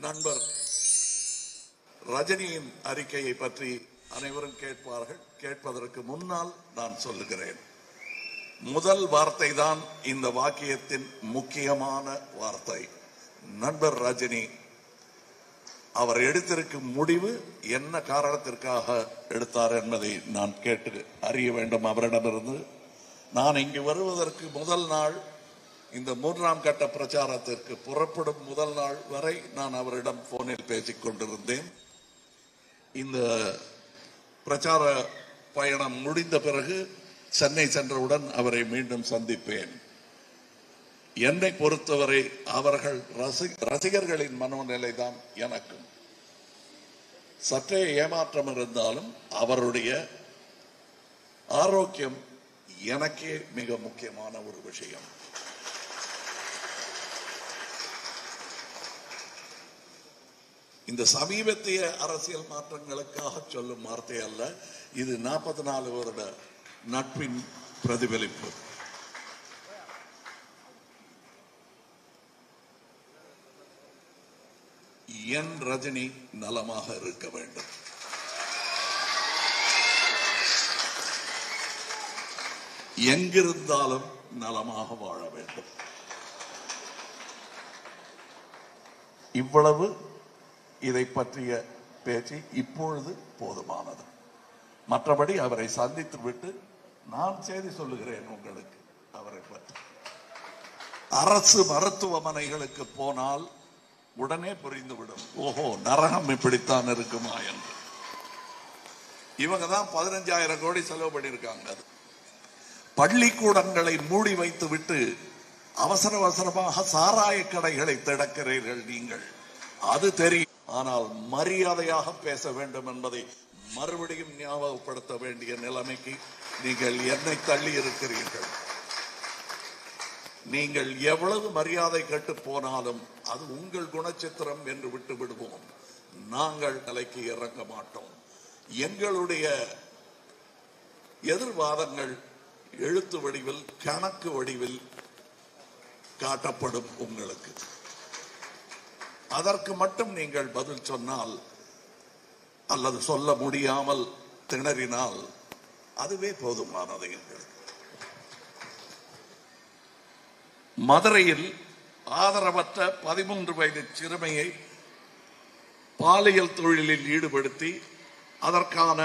நண்பர் ரஜினியின் அறிக்கையை பற்றி அனைவரும் கேட்பார்கள் கேட்பதற்கு முன்னால் நான் சொல்லுகிறேன் முதல் வார்த்தை தான் இந்த வாக்கியத்தின் முக்கியமான வார்த்தை நண்பர் ரஜினி அவர் எடுத்திருக்கும் முடிவு என்ன காரணத்திற்காக எடுத்தார் என்பதை நான் கேட்டு அறிய வேண்டும் அவரிடமிருந்து நான் இங்கு வருவதற்கு முதல் நாள் இந்த மூன்றாம் கட்ட பிரச்சாரத்திற்கு புறப்படும் முதல் நாள் வரை நான் அவரிடம் போனில் பேசிக் கொண்டிருந்தேன் இந்த பிரச்சார பயணம் முடிந்த பிறகு சென்னை சென்றவுடன் அவரை மீண்டும் சந்திப்பேன் என்னை பொறுத்தவரை அவர்கள் ரசி- ரசிகர்களின் மனோநிலை தான் எனக்கும் சற்றே ஏமாற்றம் இருந்தாலும் அவருடைய ஆரோக்கியம் எனக்கே மிக முக்கியமான ஒரு விஷயம் இந்த சமீபத்திய அரசியல் மாற்றங்களுக்காக சொல்லும் வார்த்தை அல்ல இது நாற்பத்தி நாலு வருட நட்பின் பிரதிபலிப்பு என் ரஜினி நலமாக இருக்க வேண்டும் எங்கிருந்தாலும் நலமாக வாழ வேண்டும் இவ்வளவு இதை பற்றிய பேச்சு இப்பொழுது போதுமானது மற்றபடி அவரை சந்தித்து விட்டு நான் செய்தி சொல்லுகிறேன் உங்களுக்கு அவரை பற்றி அரசு மருத்துவமனைகளுக்கு போனால் உடனே புரிந்துவிடும் ஓஹோ நரகம் இப்படித்தான் இருக்குமா என்று இவங்க தான் பதினஞ்சாயிரம் கோடி செலவு பண்ணியிருக்காங்க பள்ளிக்கூடங்களை மூடி வைத்து விட்டு அவசர அவசரமாக சாராய கடைகளை திறக்கிறீர்கள் நீங்கள் அது தெரியும் ஆனால் மரியாதையாக பேச வேண்டும் என்பதை மறுபடியும் ஞாபகப்படுத்த வேண்டிய நிலைமைக்கு நீங்கள் என்னை தள்ளி இருக்கிறீர்கள் நீங்கள் எவ்வளவு மரியாதை கெட்டு போனாலும் அது உங்கள் குணச்சித்திரம் என்று விட்டு விடுவோம் நாங்கள் தலைக்கு இறங்க மாட்டோம் எங்களுடைய எதிர்வாதங்கள் எழுத்து வடிவில் கணக்கு வடிவில் காட்டப்படும் உங்களுக்கு அதற்கு மட்டும் நீங்கள் பதில் சொன்னால் அல்லது சொல்ல முடியாமல் திணறினால் அதுவே போதுமானது எங்களுக்கு மதுரையில் ஆதரவற்ற பதிமூன்று வயது சிறுமியை பாலியல் தொழிலில் ஈடுபடுத்தி அதற்கான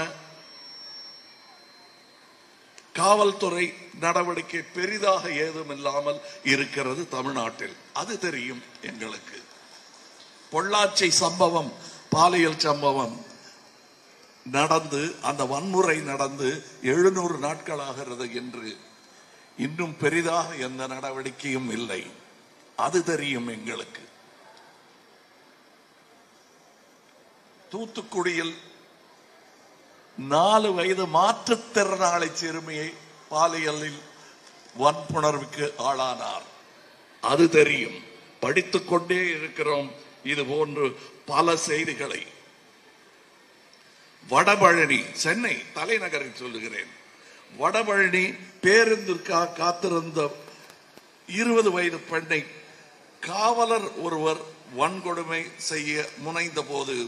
காவல்துறை நடவடிக்கை பெரிதாக ஏதும் இல்லாமல் இருக்கிறது தமிழ்நாட்டில் அது தெரியும் எங்களுக்கு பொள்ளாச்சி சம்பவம் பாலியல் சம்பவம் நடந்து அந்த வன்முறை நடந்து எழுநூறு நாட்களாகிறது என்று இன்னும் பெரிதாக எந்த நடவடிக்கையும் இல்லை அது தெரியும் எங்களுக்கு தூத்துக்குடியில் நாலு வயது மாற்றுத்திறனாளி சிறுமியை பாலியலில் வன்புணர்வுக்கு ஆளானார் அது தெரியும் படித்துக் கொண்டே இருக்கிறோம் இது போன்று பல செய்திகளை வடபழனி சென்னை தலைநகரில் சொல்லுகிறேன் வடபழனி பேருந்திற்காக காத்திருந்த இருபது வயது பெண்ணை காவலர் ஒருவர் வன்கொடுமை செய்ய முனைந்த போது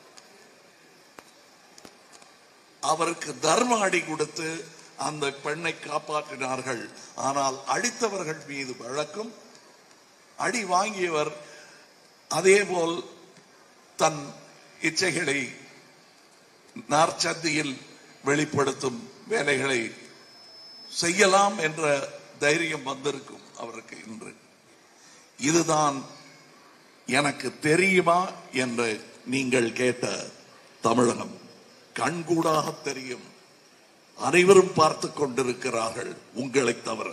அவருக்கு தர்ம அடி கொடுத்து அந்த பெண்ணை காப்பாற்றினார்கள் ஆனால் அடித்தவர்கள் மீது வழக்கும் அடி வாங்கியவர் அதேபோல் தன் இச்சைகளை நார்ச்சந்தியில் வெளிப்படுத்தும் வேலைகளை செய்யலாம் என்ற தைரியம் வந்திருக்கும் அவருக்கு இன்று இதுதான் எனக்கு தெரியுமா என்று நீங்கள் கேட்ட தமிழகம் கண்கூடாக தெரியும் அனைவரும் பார்த்து கொண்டிருக்கிறார்கள் உங்களை தவிர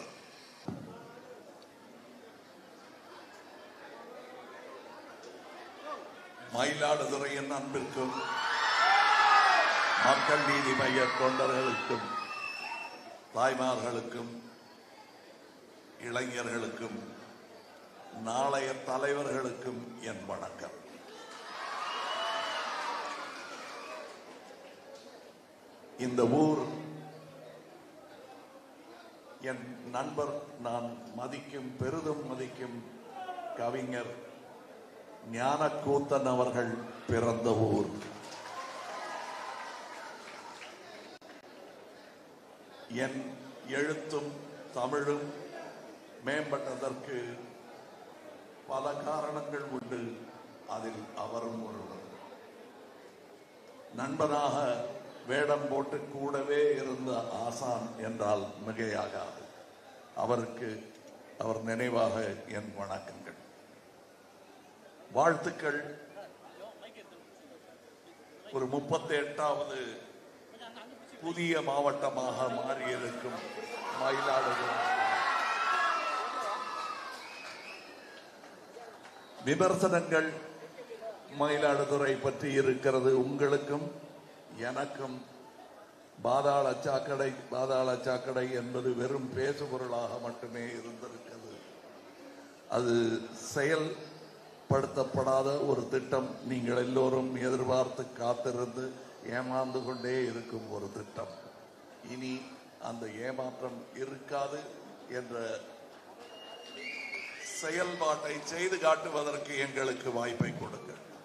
மயிலாடுதுறையின் அன்பிற்கும் மக்கள் நீதி மைய தொண்டர்களுக்கும் தாய்மார்களுக்கும் இளைஞர்களுக்கும் நாளைய தலைவர்களுக்கும் என் வணக்கம் இந்த ஊர் என் நண்பர் நான் மதிக்கும் பெரிதும் மதிக்கும் கவிஞர் ஞானக்கூத்தன் அவர்கள் பிறந்த ஊர் என் எழுத்தும் தமிழும் மேம்பட்டதற்கு பல காரணங்கள் உண்டு அதில் அவரும் ஒருவர் நண்பனாக வேடம் போட்டு கூடவே இருந்த ஆசான் என்றால் மிகையாகாது அவருக்கு அவர் நினைவாக என் வணக்கங்கள் வாழ்த்துக்கள் ஒரு முப்பத்தி எட்டாவது புதிய மாவட்டமாக மாறியிருக்கும் மயிலாடுதுறை விமர்சனங்கள் மயிலாடுதுறை பற்றி இருக்கிறது உங்களுக்கும் எனக்கும் பாதாள சாக்கடை பாதாள சாக்கடை என்பது வெறும் பேசுபொருளாக மட்டுமே இருந்திருக்கிறது அது செயல்படுத்தப்படாத ஒரு திட்டம் நீங்கள் எல்லோரும் எதிர்பார்த்து காத்திருந்து ஏமாந்து கொண்டே இருக்கும் ஒரு திட்டம் இனி அந்த ஏமாற்றம் இருக்காது என்ற செயல்பாட்டை செய்து காட்டுவதற்கு எங்களுக்கு வாய்ப்பை கொடுங்க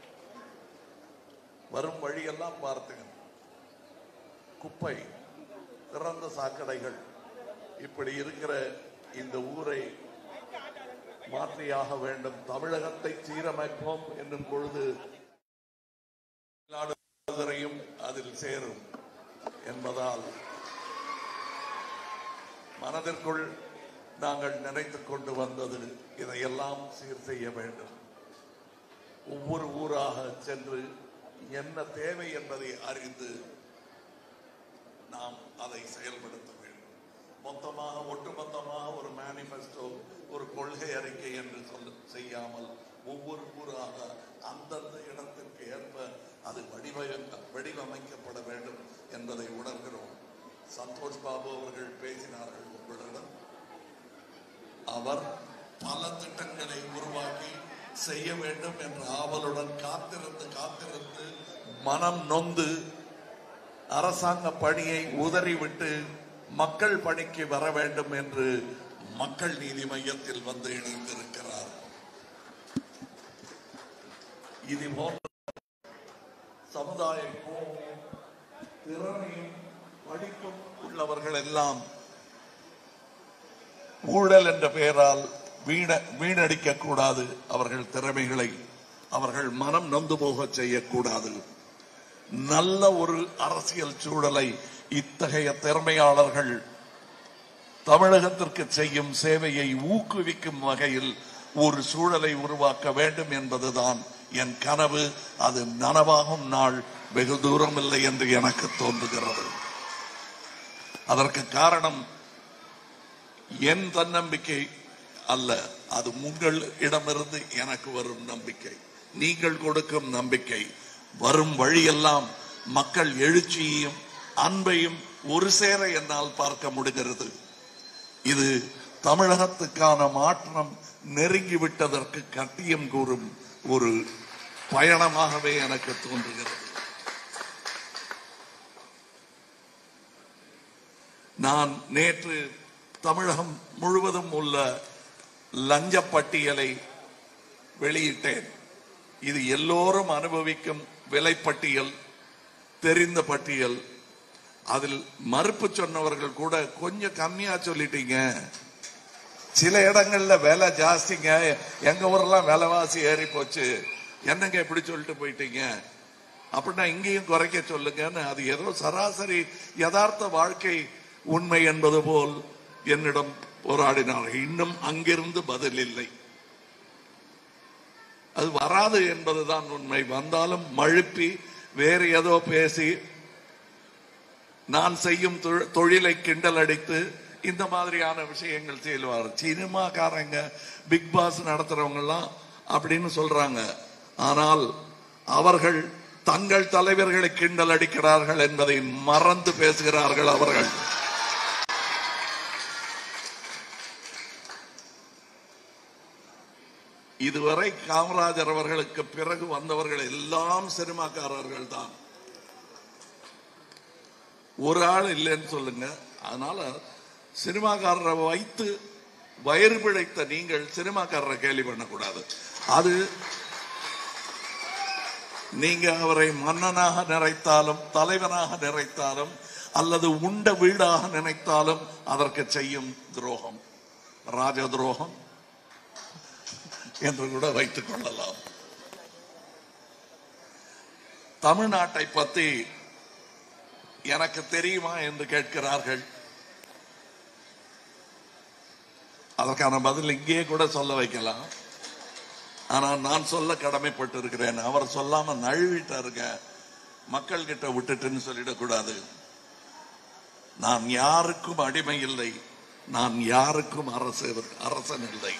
வரும் வழியெல்லாம் பார்த்துங்க குப்பை திறந்த சாக்கடைகள் இப்படி இருக்கிற இந்த ஊரை மாற்றியாக வேண்டும் தமிழகத்தை சீரமைப்போம் என்னும் பொழுது நாடுகளையும் அதில் சேரும் என்பதால் மனதிற்குள் நாங்கள் நினைத்துக் கொண்டு வந்தது இதையெல்லாம் சீர் செய்ய வேண்டும் ஒவ்வொரு ஊராக சென்று என்ன தேவை என்பதை அறிந்து நாம் அதை செயல்படுத்த வேண்டும் மொத்தமாக ஒட்டுமொத்தமாக ஒரு மேனிபெஸ்டோ ஒரு கொள்கை அறிக்கை என்று சொல்ல செய்யாமல் ஒவ்வொரு ஊராக அந்தந்த இடத்திற்கு ஏற்ப அது வடிவமைக்க வடிவமைக்கப்பட வேண்டும் என்பதை உணர்கிறோம் சந்தோஷ் பாபு அவர்கள் பேசினார்கள் உங்களிடம் அவர் பல திட்டங்களை உருவாக்கி செய்ய வேண்டும் என்ற ஆவலுடன் காத்திருந்து காத்திருந்து மனம் நொந்து அரசாங்க பணியை உதறிவிட்டு மக்கள் பணிக்கு வர வேண்டும் என்று மக்கள் நீதி மையத்தில் வந்து இணைந்திருக்கிறார் இது போன்ற சமுதாய கோபமும் திறமையும் படிப்பும் உள்ளவர்கள் எல்லாம் ஊழல் என்ற பெயரால் வீண வீணடிக்க கூடாது அவர்கள் திறமைகளை அவர்கள் மனம் நொந்து போக செய்யக்கூடாது நல்ல ஒரு அரசியல் சூழலை இத்தகைய திறமையாளர்கள் தமிழகத்திற்கு செய்யும் சேவையை ஊக்குவிக்கும் வகையில் ஒரு சூழலை உருவாக்க வேண்டும் என்பதுதான் என் கனவு அது நனவாகும் நாள் வெகு தூரம் இல்லை என்று எனக்கு தோன்றுகிறது அதற்கு காரணம் என் தன்னம்பிக்கை அல்ல அது உங்கள் இடமிருந்து எனக்கு வரும் நம்பிக்கை நீங்கள் கொடுக்கும் நம்பிக்கை வரும் வழியெல்லாம் மக்கள் எழுச்சியையும் அன்பையும் ஒரு சேர என்னால் பார்க்க முடிகிறது இது தமிழகத்துக்கான மாற்றம் நெருங்கிவிட்டதற்கு கட்டியம் கூறும் ஒரு பயணமாகவே எனக்கு தோன்றுகிறது நான் நேற்று தமிழகம் முழுவதும் உள்ள லஞ்ச பட்டியலை வெளியிட்டேன் இது எல்லோரும் அனுபவிக்கும் விலைப்பட்டியல் தெரிந்த பட்டியல் அதில் மறுப்பு சொன்னவர்கள் கூட கொஞ்சம் கம்மியா சொல்லிட்டீங்க சில இடங்கள்ல விலை ஜாஸ்திங்க எங்க ஊரெல்லாம் விலைவாசி ஏறி போச்சு என்னங்க இப்படி சொல்லிட்டு போயிட்டீங்க அப்படின்னா இங்கேயும் குறைக்க சொல்லுங்கன்னு அது ஏதோ சராசரி யதார்த்த வாழ்க்கை உண்மை என்பது போல் என்னிடம் போராடினார் இன்னும் அங்கிருந்து பதில் இல்லை அது வராது என்பதுதான் உண்மை வந்தாலும் மழுப்பி வேறு ஏதோ பேசி நான் செய்யும் தொ- தொழிலை கிண்டல் அடித்து இந்த மாதிரியான விஷயங்கள் செய்வார் சினிமாக்காரங்க பிக் பாஸ் நடத்துறவங்க எல்லாம் அப்படின்னு சொல்றாங்க ஆனால் அவர்கள் தங்கள் தலைவர்களை கிண்டல் அடிக்கிறார்கள் என்பதை மறந்து பேசுகிறார்கள் அவர்கள் இதுவரை காமராஜர் அவர்களுக்கு பிறகு வந்தவர்கள் எல்லாம் சினிமாக்காரர்கள் தான் ஒரு ஆள் இல்லைன்னு சொல்லுங்க அதனால சினிமாக்காரரை வைத்து வயிறு பிழைத்த நீங்கள் சினிமாக்காரரை கேலி பண்ணக்கூடாது அது நீங்க அவரை மன்னனாக நினைத்தாலும் தலைவனாக நினைத்தாலும் அல்லது உண்ட வீடாக நினைத்தாலும் அதற்கு செய்யும் துரோகம் ராஜ துரோகம் என்று கூட வைத்துக் கொள்ளலாம் தமிழ்நாட்டை பத்தி எனக்கு தெரியுமா என்று கேட்கிறார்கள் அதற்கான பதில் இங்கேயே கூட சொல்ல வைக்கலாம் ஆனா நான் சொல்ல கடமைப்பட்டு இருக்கிறேன் அவர் சொல்லாம நழுவிட்டாருங்க மக்கள் கிட்ட விட்டுட்டுன்னு சொல்லிடக்கூடாது நான் யாருக்கும் அடிமை இல்லை நான் யாருக்கும் அரசு அரசன் இல்லை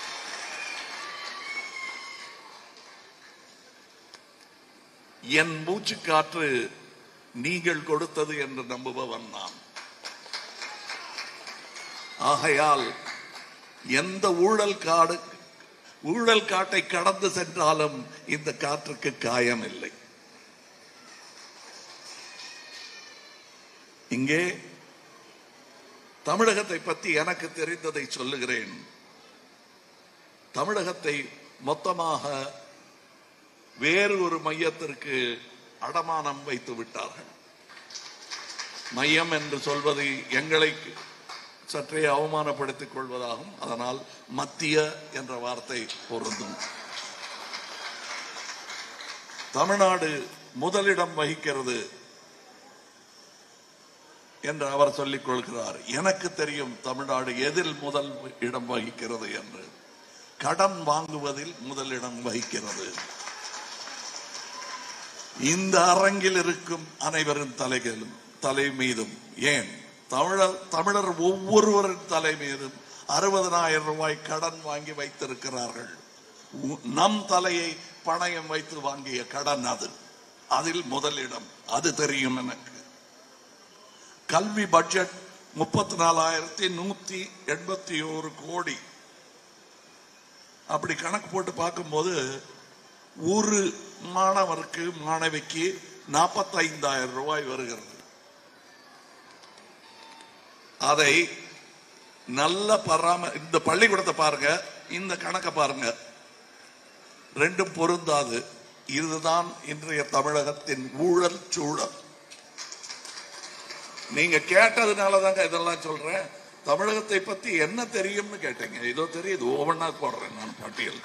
என் மூச்சு காற்று நீங்கள் கொடுத்தது என்று நம்புபவன் நான் ஆகையால் எந்த ஊழல் காடு ஊழல் காட்டை கடந்து சென்றாலும் இந்த காற்றுக்கு காயம் இல்லை இங்கே தமிழகத்தை பற்றி எனக்கு தெரிந்ததை சொல்லுகிறேன் தமிழகத்தை மொத்தமாக வேறு ஒரு மையத்திற்கு அடமானம் வைத்து விட்டார்கள் மையம் என்று சொல்வது எங்களை சற்றே அவமானப்படுத்திக் கொள்வதாகும் அதனால் மத்திய என்ற வார்த்தை பொருந்தும் தமிழ்நாடு முதலிடம் வகிக்கிறது என்று அவர் சொல்லிக் கொள்கிறார் எனக்கு தெரியும் தமிழ்நாடு எதில் முதல் இடம் வகிக்கிறது என்று கடன் வாங்குவதில் முதலிடம் வகிக்கிறது இந்த அரங்கில் இருக்கும் அனைவரின் தலைகளும் தலை மீதும் ஏன் தமிழர் தமிழர் ஒவ்வொருவரின் தலை மீதும் அறுபதனாயிரம் ரூபாய் கடன் வாங்கி வைத்திருக்கிறார்கள் உ- நம் தலையை பணயம் வைத்து வாங்கிய கடன் அது அதில் முதலிடம் அது தெரியும் எனக்கு கல்வி பட்ஜெட் முப்பத்தி நாலாயிரத்தி நூத்தி எண்பத்தி ஒரு கோடி அப்படி கணக்கு போட்டு பார்க்கும்போது ஒரு மாணவருக்கு மாணவிக்கு நாற்பத்தைந்தாயிரம் ரூபாய் வருகிறது அதை நல்ல பராம இந்த பள்ளிக்கூடத்தை பாருங்க இந்த கணக்கை பாருங்க ரெண்டும் பொருந்தாது இதுதான் இன்றைய தமிழகத்தின் ஊழல் சூழல் நீங்க கேட்டதுனால தாங்க இதெல்லாம் சொல்றேன் தமிழகத்தை பத்தி என்ன தெரியும்னு கேட்டீங்க இதோ தெரியுது ஒவ்வொன்றா போடுறேன் நான் பட்டியல்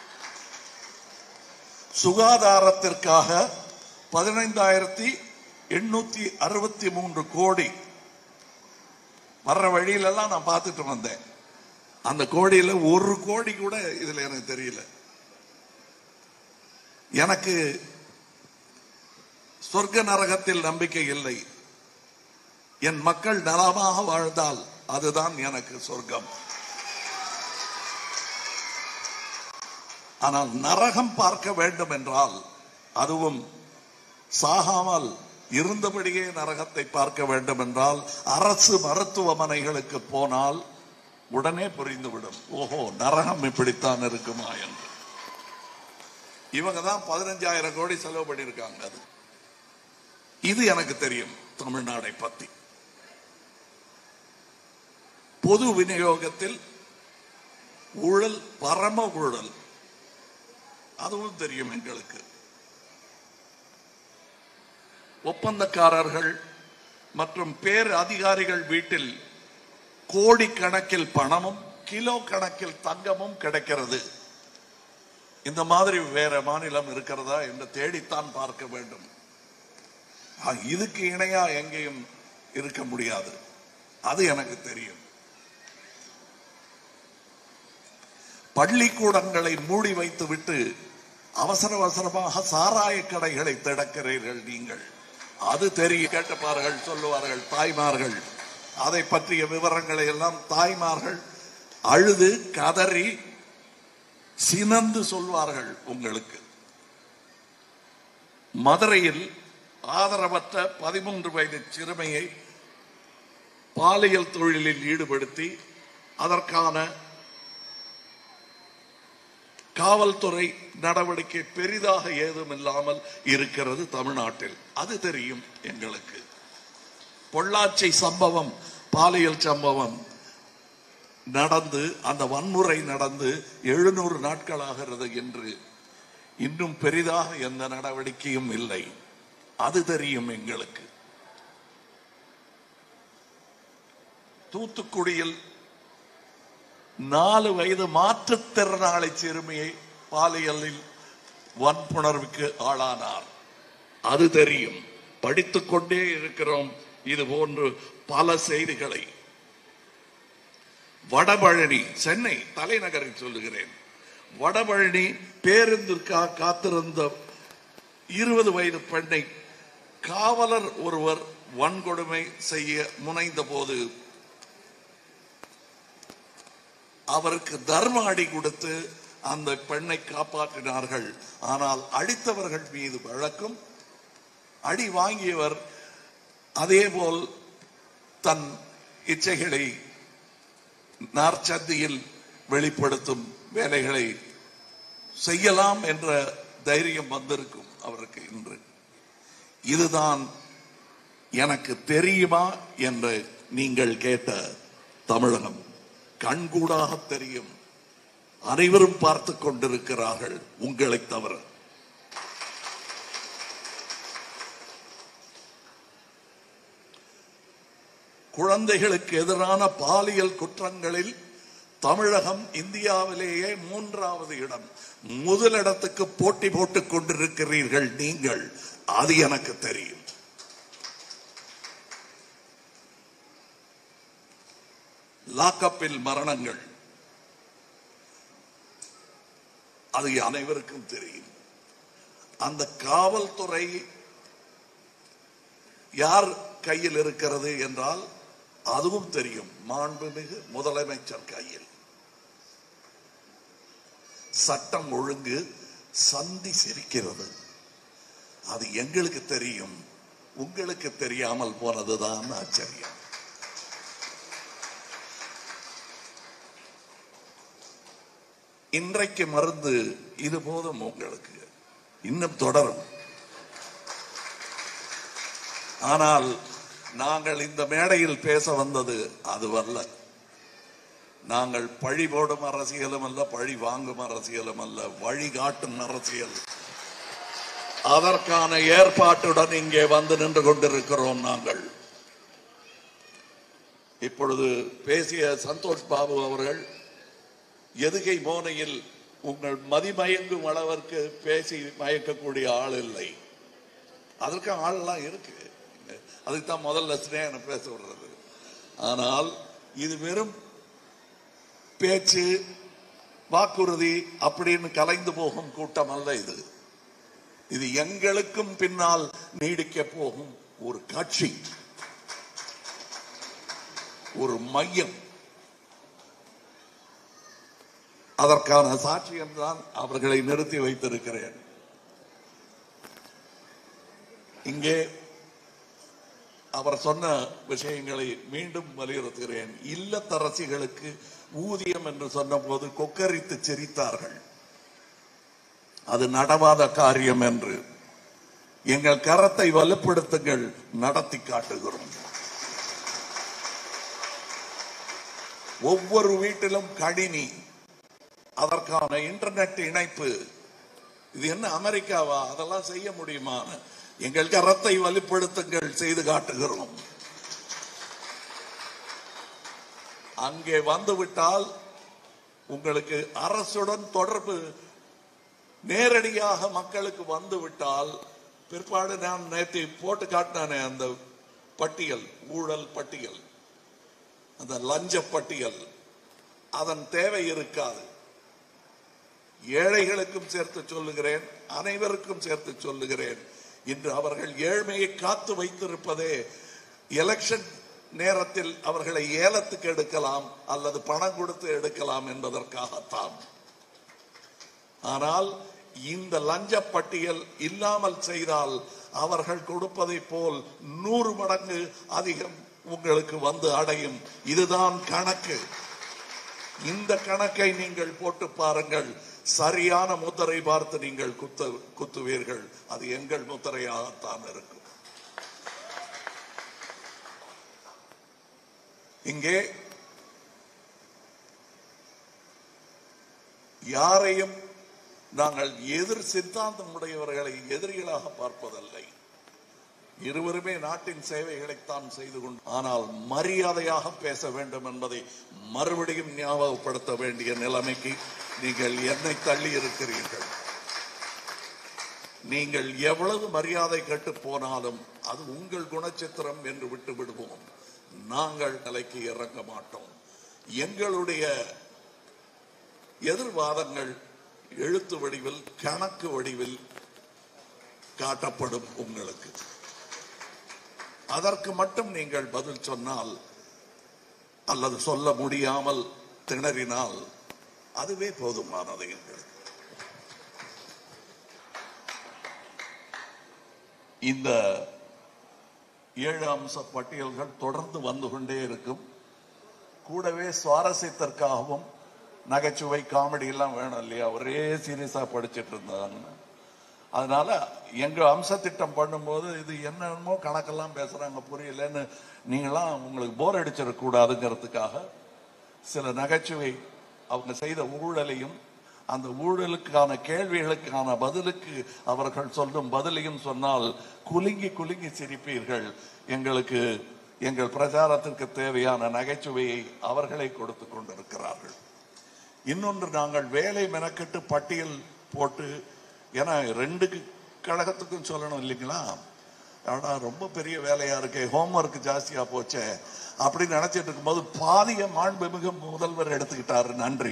சுகாதாரத்திற்காக பதினைந்தாயிரத்தி எண்ணூத்தி அறுபத்தி மூன்று கோடி வர்ற வழியிலெல்லாம் நான் பார்த்துட்டு வந்தேன் அந்த கோடியில ஒரு கோடி கூட இதுல எனக்கு தெரியல எனக்கு சொர்க்க நரகத்தில் நம்பிக்கை இல்லை என் மக்கள் நலமாக வாழ்ந்தால் அதுதான் எனக்கு சொர்க்கம் ஆனால் நரகம் பார்க்க வேண்டும் என்றால் அதுவும் சாகாமல் இருந்தபடியே நரகத்தை பார்க்க வேண்டும் என்றால் அரசு மருத்துவமனைகளுக்கு போனால் உடனே புரிந்துவிடும் ஓஹோ நரகம் இப்படித்தான் இருக்குமா என்று இவங்க தான் பதினஞ்சாயிரம் கோடி செலவு பண்ணியிருக்காங்க அது இது எனக்கு தெரியும் தமிழ்நாடை பத்தி பொது விநியோகத்தில் ஊழல் பரம ஊழல் அதுவும் தெரியும் எங்களுக்கு ஒப்பந்தக்காரர்கள் மற்றும் பேர் அதிகாரிகள் வீட்டில் கோடிக்கணக்கில் பணமும் கிலோ கணக்கில் தங்கமும் கிடைக்கிறது இந்த மாதிரி வேற மாநிலம் இருக்கிறதா என்று தேடித்தான் பார்க்க வேண்டும் ஆ, இதுக்கு இணையா எங்கேயும் இருக்க முடியாது அது எனக்கு தெரியும் பள்ளிக்கூடங்களை மூடி வைத்துவிட்டு அவசர அவசரமாக சாராய கடைகளை திறக்கிறீர்கள் நீங்கள் அது தெரிய கேட்டப்பார்கள் சொல்லுவார்கள் தாய்மார்கள் அதை பற்றிய விவரங்களை எல்லாம் தாய்மார்கள் அழுது கதறி சினந்து சொல்வார்கள் உங்களுக்கு மதுரையில் ஆதரவற்ற பதிமூன்று வயது சிறுமியை பாலியல் தொழிலில் ஈடுபடுத்தி அதற்கான காவல்துறை நடவடிக்கை பெரிதாக ஏதும் இல்லாமல் இருக்கிறது தமிழ்நாட்டில் அது தெரியும் எங்களுக்கு பொள்ளாச்சி சம்பவம் பாலியல் சம்பவம் நடந்து அந்த வன்முறை நடந்து எழுநூறு நாட்கள் ஆகிறது என்று இன்னும் பெரிதாக எந்த நடவடிக்கையும் இல்லை அது தெரியும் எங்களுக்கு தூத்துக்குடியில் நாலு வயது மாற்றுத்திறனாளி சிறுமியை பாலியலில் வன்புணர்வுக்கு ஆளானார் அது தெரியும் படித்துக் கொண்டே இருக்கிறோம் இது போன்று பல செய்திகளை வடபழனி சென்னை தலைநகரில் சொல்லுகிறேன் வடபழனி பேருந்திற்காக காத்திருந்த இருபது வயது பெண்ணை காவலர் ஒருவர் வன்கொடுமை செய்ய முனைந்த போது அவருக்கு தர்ம அடி கொடுத்து அந்த பெண்ணை காப்பாற்றினார்கள் ஆனால் அடித்தவர்கள் மீது வழக்கும் அடி வாங்கியவர் அதேபோல் தன் இச்சைகளை நார்ச்சந்தியில் வெளிப்படுத்தும் வேலைகளை செய்யலாம் என்ற தைரியம் வந்திருக்கும் அவருக்கு இன்று இதுதான் எனக்கு தெரியுமா என்று நீங்கள் கேட்ட தமிழகம் கண்கூடாக தெரியும் அனைவரும் பார்த்து கொண்டிருக்கிறார்கள் உங்களை தவிர குழந்தைகளுக்கு எதிரான பாலியல் குற்றங்களில் தமிழகம் இந்தியாவிலேயே மூன்றாவது இடம் முதலிடத்துக்கு போட்டி போட்டுக் கொண்டிருக்கிறீர்கள் நீங்கள் அது எனக்கு தெரியும் லாக்கப்பில் மரணங்கள் அது அனைவருக்கும் தெரியும் அந்த காவல்துறை யார் கையில் இருக்கிறது என்றால் அதுவும் தெரியும் மாண்புமிகு முதலமைச்சர் கையில் சட்டம் ஒழுங்கு சந்தி சிரிக்கிறது அது எங்களுக்கு தெரியும் உங்களுக்கு தெரியாமல் போனதுதான் ஆச்சரியம் இன்றைக்கு மருந்து இது போதும் உங்களுக்கு இன்னும் தொடரும் ஆனால் நாங்கள் இந்த மேடையில் பேச வந்தது அதுவல்ல நாங்கள் பழி போடும் அரசியலும் அல்ல பழி வாங்கும் அரசியலும் அல்ல வழிகாட்டும் அரசியல் அதற்கான ஏற்பாட்டுடன் இங்கே வந்து நின்று கொண்டிருக்கிறோம் நாங்கள் இப்பொழுது பேசிய சந்தோஷ் பாபு அவர்கள் எதுகை மோனையில் உங்கள் மதிமயங்கும் அளவிற்கு பேசி மயக்கக்கூடிய ஆள் இல்லை அதற்கு ஆள்லாம் இருக்கு அதுக்கு தான் முதல்ல ஸ்னேகனை பேச விடுறது ஆனால் இது வெறும் பேச்சு வாக்குறுதி அப்படின்னு கலைந்து போகும் கூட்டம் அல்ல இது இது எங்களுக்கும் பின்னால் நீடிக்க போகும் ஒரு காட்சி ஒரு மையம் அதற்கான சாட்சியம் தான் அவர்களை நிறுத்தி வைத்திருக்கிறேன் இங்கே அவர் சொன்ன விஷயங்களை மீண்டும் வலியுறுத்துகிறேன் இல்லத்தரசிகளுக்கு ஊதியம் என்று சொன்னபோது கொக்கரித்து சிரித்தார்கள் அது நடவாத காரியம் என்று எங்கள் கரத்தை வலுப்படுத்துங்கள் நடத்தி காட்டுகிறோம் ஒவ்வொரு வீட்டிலும் கணினி அதற்கான இன்டர்நெட் இணைப்பு இது என்ன அமெரிக்காவா அதெல்லாம் செய்ய முடியுமா எங்கள் கரத்தை வலுப்படுத்துங்கள் செய்து காட்டுகிறோம் அங்கே வந்துவிட்டால் உங்களுக்கு அரசுடன் தொடர்பு நேரடியாக மக்களுக்கு வந்து விட்டால் பிற்பாடு நான் நேற்று போட்டு காட்டினானே அந்த பட்டியல் ஊழல் பட்டியல் அந்த லஞ்ச பட்டியல் அதன் தேவை இருக்காது ஏழைகளுக்கும் சேர்த்து சொல்லுகிறேன் அனைவருக்கும் சேர்த்து சொல்லுகிறேன் இன்று அவர்கள் ஏழ்மையை காத்து வைத்திருப்பதே எலெக்ஷன் நேரத்தில் அவர்களை ஏலத்துக்கு எடுக்கலாம் அல்லது பணம் கொடுத்து எடுக்கலாம் என்பதற்காகத்தான் ஆனால் இந்த லஞ்ச பட்டியல் இல்லாமல் செய்தால் அவர்கள் கொடுப்பதை போல் நூறு மடங்கு அதிகம் உங்களுக்கு வந்து அடையும் இதுதான் கணக்கு இந்த கணக்கை நீங்கள் போட்டு பாருங்கள் சரியான முத்திரை பார்த்து நீங்கள் குத்த குத்துவீர்கள் அது எங்கள் முத்திரையாகத்தான் இருக்கும் இங்கே யாரையும் நாங்கள் எதிர் சித்தாந்தம் உடையவர்களை எதிரிகளாக பார்ப்பதில்லை இருவருமே நாட்டின் சேவைகளைத்தான் செய்து கொண்டு ஆனால் மரியாதையாக பேச வேண்டும் என்பதை மறுபடியும் ஞாபகப்படுத்த வேண்டிய நிலைமைக்கு நீங்கள் என்னை தள்ளி இருக்கிறீர்கள் நீங்கள் எவ்வளவு மரியாதை கெட்டு போனாலும் அது உங்கள் குணச்சித்திரம் என்று விட்டு விடுவோம் நாங்கள் நிலைக்கு இறங்க மாட்டோம் எங்களுடைய எதிர்வாதங்கள் எழுத்து வடிவில் கணக்கு வடிவில் காட்டப்படும் உங்களுக்கு அதற்கு மட்டும் நீங்கள் பதில் சொன்னால் அல்லது சொல்ல முடியாமல் திணறினால் அதுவே போதுமானது எங்களுக்கு இந்த ஏழு அம்ச பட்டியல்கள் தொடர்ந்து வந்து கொண்டே இருக்கும் கூடவே சுவாரஸ்யத்திற்காகவும் நகைச்சுவை காமெடி எல்லாம் வேணும் இல்லையா ஒரே சீரியஸா படிச்சிட்டு இருந்தாங்க அதனால எங்க அம்ச திட்டம் பண்ணும்போது இது என்னென்னமோ கணக்கெல்லாம் பேசுறாங்க புரியலன்னு நீங்களாம் உங்களுக்கு போர் அடிச்சிடக் கூடாதுங்கிறதுக்காக சில நகைச்சுவை அவங்க செய்த ஊழலையும் அந்த ஊழலுக்கான கேள்விகளுக்கான பதிலுக்கு அவர்கள் சொல்லும் பதிலையும் சொன்னால் குலுங்கி குலுங்கி சிரிப்பீர்கள் எங்களுக்கு எங்கள் பிரச்சாரத்திற்கு தேவையான நகைச்சுவையை அவர்களே கொடுத்து கொண்டிருக்கிறார்கள் இன்னொன்று நாங்கள் வேலை மெனக்கெட்டு பட்டியல் போட்டு ஏன்னா ரெண்டு கழகத்துக்கும் சொல்லணும் இல்லைங்களா ஆனா ரொம்ப பெரிய வேலையா இருக்கு ஹோம்ஒர்க் ஜாஸ்தியா போச்சே அப்படின்னு நினைச்சிட்டு இருக்கும்போது பாதிய மாண்புமிகு முதல்வர் எடுத்துக்கிட்டாரு நன்றி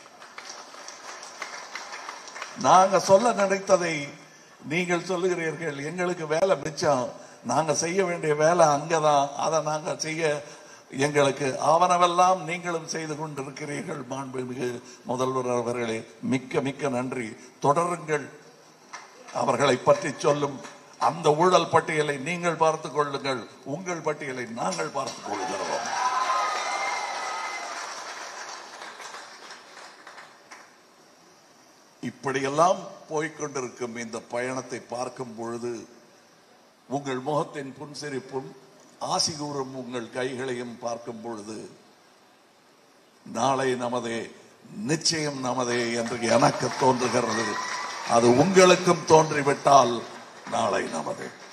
நாங்க சொல்ல நினைத்ததை நீங்கள் சொல்லுகிறீர்கள் எங்களுக்கு வேலை மிச்சம் நாங்க செய்ய வேண்டிய வேலை அங்கதான் அதை நாங்க செய்ய எங்களுக்கு ஆவணவெல்லாம் நீங்களும் செய்து கொண்டிருக்கிறீர்கள் மாண்புமிகு முதல்வர் அவர்களே மிக்க மிக்க நன்றி தொடருங்கள் அவர்களை பற்றி சொல்லும் அந்த ஊழல் பட்டியலை நீங்கள் பார்த்துக் கொள்ளுங்கள் உங்கள் பட்டியலை நாங்கள் பார்த்துக் கொள்கிறோம் இப்படியெல்லாம் போய்க்கொண்டிருக்கும் இந்த பயணத்தை பார்க்கும் பொழுது உங்கள் முகத்தின் புன்சிரிப்பும் ஆசி கூறும் உங்கள் கைகளையும் பார்க்கும் பொழுது நாளை நமதே நிச்சயம் நமதே என்று எனக்கு தோன்றுகிறது அது உங்களுக்கும் தோன்றிவிட்டால் நாளை நமதே